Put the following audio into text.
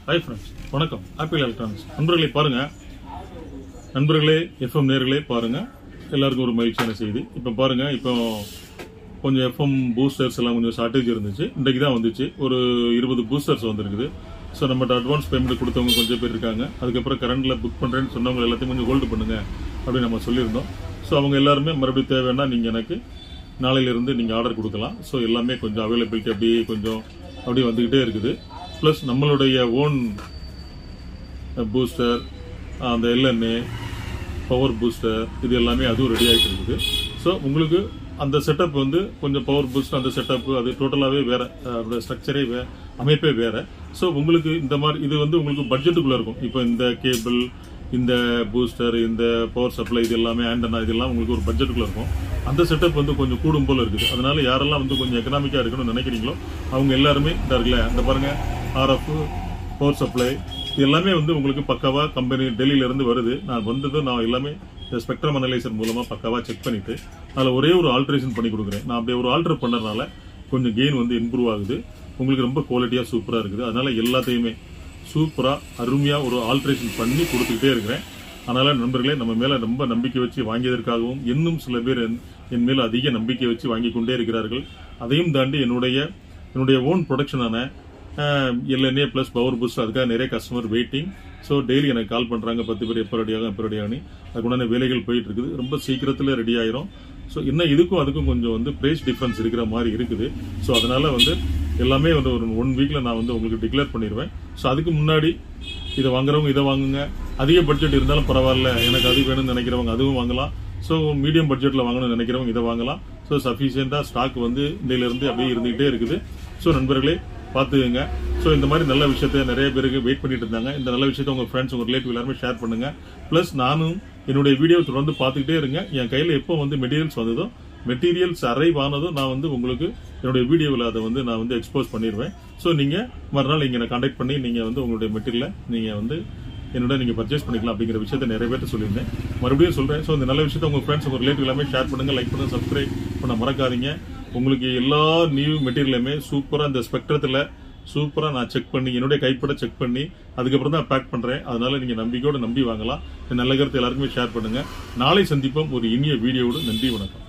hi friends வணக்கம் Apple Electronics நண்பர்களே பாருங்க நண்பர்களே எஃப்எம் நேர்களே பாருங்க எல்லாருக்கும் ஒரு மகிழ்ச்சியான செய்தி இப்போ பாருங்க இப்போ கொஞ்சம் எஃப்எம் பூஸ்டர்ஸ் எல்லாம் கொஞ்சம் ஷார்ட்டேஜ் இருந்துச்சு இன்றைக்கு தான் வந்துச்சு ஒரு இருபது பூஸ்டர்ஸ் வந்திருக்குது ஸோ நம்மகிட்ட அட்வான்ஸ் பேமெண்ட் கொடுத்தவங்க கொஞ்சம் பேர் இருக்காங்க அதுக்கப்புறம் கரண்ட்ல புக் பண்றேன்னு சொன்னவங்க எல்லாத்தையும் கொஞ்சம் ஹோல்டு பண்ணுங்க அப்படின்னு நம்ம சொல்லியிருந்தோம் ஸோ அவங்க எல்லாருமே மறுபடியும் தேவைன்னா நீங்க எனக்கு நாளையிலிருந்து நீங்க ஆர்டர் கொடுக்கலாம் ஸோ எல்லாமே கொஞ்சம் அவைலபிலிட்டி அப்படியே கொஞ்சம் அப்படியே வந்துகிட்டே இருக்குது ப்ளஸ் நம்மளுடைய ஓன் பூஸ்டர் அந்த எல்என்ஏ பவர் பூஸ்டர் இது எல்லாமே அதுவும் ரெடி ஆகிட்டு இருக்குது ஸோ உங்களுக்கு அந்த செட்டப் வந்து கொஞ்சம் பவர் பூஸ்டர் அந்த செட்டப் அது டோட்டலாகவே வேற அதோட ஸ்ட்ரக்சரே வே அமைப்பே வேற ஸோ உங்களுக்கு இந்த மாதிரி இது வந்து உங்களுக்கு பட்ஜெட்டுக்குள்ள இருக்கும் இப்போ இந்த கேபிள் இந்த பூஸ்டர் இந்த பவர் சப்ளை இது எல்லாமே ஆண்டனா இதெல்லாம் உங்களுக்கு ஒரு பட்ஜெட்டுக்குள்ள இருக்கும் அந்த செட்டப் வந்து கொஞ்சம் கூடும் போல இருக்குது அதனால யாரெல்லாம் வந்து கொஞ்சம் எக்கனாமிக்கா இருக்கணும்னு நினைக்கிறீங்களோ அவங்க எல்லாருமே இந்த இருக்குல்ல இந்த பாருங்க ஆர்எஃப் பவர் சப்ளை இது எல்லாமே வந்து உங்களுக்கு பக்காவா கம்பெனி டெல்லியில இருந்து வருது நான் வந்தது நான் எல்லாமே இந்த ஸ்பெக்ட்ரம் அனலைசர் மூலமா பக்காவா செக் பண்ணிட்டு அதில் ஒரே ஒரு ஆல்ட்ரேஷன் பண்ணி கொடுக்குறேன் நான் அப்படியே ஒரு ஆல்டர் பண்ணறதுனால கொஞ்சம் கெயின் வந்து இம்ப்ரூவ் ஆகுது உங்களுக்கு ரொம்ப குவாலிட்டியா சூப்பரா இருக்குது அதனால எல்லாத்தையுமே சூப்பரா அருமையா ஒரு ஆல்ட்ரேஷன் பண்ணி கொடுத்துக்கிட்டே இருக்கிறேன் அதனால நண்பர்களே நம்ம மேல ரொம்ப நம்பிக்கை வச்சு வாங்கியதற்காகவும் இன்னும் சில பேர் என்- என் மேல அதிக நம்பிக்கை வச்சு வாங்கி கொண்டே இருக்கிறார்கள் அதையும் தாண்டி என்னுடைய என்னுடைய ஓன் ப்ரொடக்ஷனான எல்என்ஏ ப்ளஸ் பவர் பூஸ்ட் அதுக்காக நிறைய கஸ்டமர் வெயிட்டிங் ஸோ டெய்லி எனக்கு கால் பண்றாங்க பத்து பேர் எப்போ ரெடி ஆகும் எப்போ ரெடி ஆகும் அதுக்குண்டான வேலைகள் போயிட்டு இருக்குது ரொம்ப சீக்கிரத்தில் ரெடி ஆயிரும் ஸோ இன்னும் இதுக்கும் அதுக்கும் கொஞ்சம் வந்து பிரைஸ் டிஃபரன்ஸ் இருக்கிற மாதிரி இருக்குது ஸோ அதனால வந்து எல்லாமே வந்து ஒரு ஒன் வீக்ல நான் வந்து உங்களுக்கு டிக்ளேர் பண்ணிடுவேன் ஸோ அதுக்கு முன்னாடி இதை வாங்குறவங்க இதை வாங்குங்க அதிக பட்ஜெட் இருந்தாலும் பரவாயில்ல எனக்கு அது வேணும்னு நினைக்கிறவங்க அதுவும் வாங்கலாம் ஸோ மீடியம் பட்ஜெட்ல வாங்கணும்னு நினைக்கிறவங்க இதை வாங்கலாம் ஸோ சஃபிஷியண்டா ஸ்டாக் வந்து இந்தியில இருந்து அப்படியே இருந்துகிட்டே இருக்குது ஸோ நண்பர்களே பார்த்துக்கங்க ஸோ இந்த மாதிரி நல்ல விஷயத்த நிறைய பேருக்கு வெயிட் பண்ணிட்டு இருந்தாங்க இந்த நல்ல விஷயத்த உங்க ஃப்ரெண்ட்ஸ் உங்க ரிலேட்டிவ் எல்லாருமே ஷேர் பண்ணுங்க ப்ளஸ் நானும் என்னுடைய வீடியோ தொடர்ந்து பார்த்துக்கிட்டே இருங்க என் கையில் எப்போ வந்து மெட்டீரியல்ஸ் வந்ததோ மெட்டீரியல்ஸ் அரைவ் ஆனதும் நான் வந்து உங்களுக்கு என்னுடைய வீடியோவில் அதை வந்து நான் வந்து எக்ஸ்போஸ் பண்ணிடுவேன் ஸோ நீங்க மறுநாள் நீங்க என்னை கான்டாக்ட் பண்ணி நீங்க வந்து உங்களுடைய மெட்டீரியலை நீங்க வந்து என்னோட நீங்க பர்ச்சேஸ் பண்ணிக்கலாம் அப்படிங்கிற விஷயத்தை நிறைய பேர்ட்ட சொல்லியிருந்தேன் மறுபடியும் சொல்றேன் ஸோ இந்த நல்ல விஷயத்தை உங்க ஃப்ரெண்ட்ஸ் உங்க ரிலேட்டிவ் எல்லாமே ஷேர் பண்ணுங்க லைக் பண்ணுங்க சப்ஸ்கிரைப் பண்ண மறக்காதீங்க உங்களுக்கு எல்லா நியூ மெட்டீரியலுமே சூப்பரா இந்த ஸ்பெக்ட்ரத்துல சூப்பரா நான் செக் பண்ணி என்னுடைய கைப்பட செக் பண்ணி அதுக்கப்புறம் தான் பேக் பண்றேன் அதனால நீங்க நம்பிக்கையோட நம்பி வாங்கலாம் இந்த நல்ல கருத்து எல்லாருக்குமே ஷேர் பண்ணுங்க நாளை சந்திப்போம் ஒரு இனிய வீடியோவோடு நன்றி வணக்கம்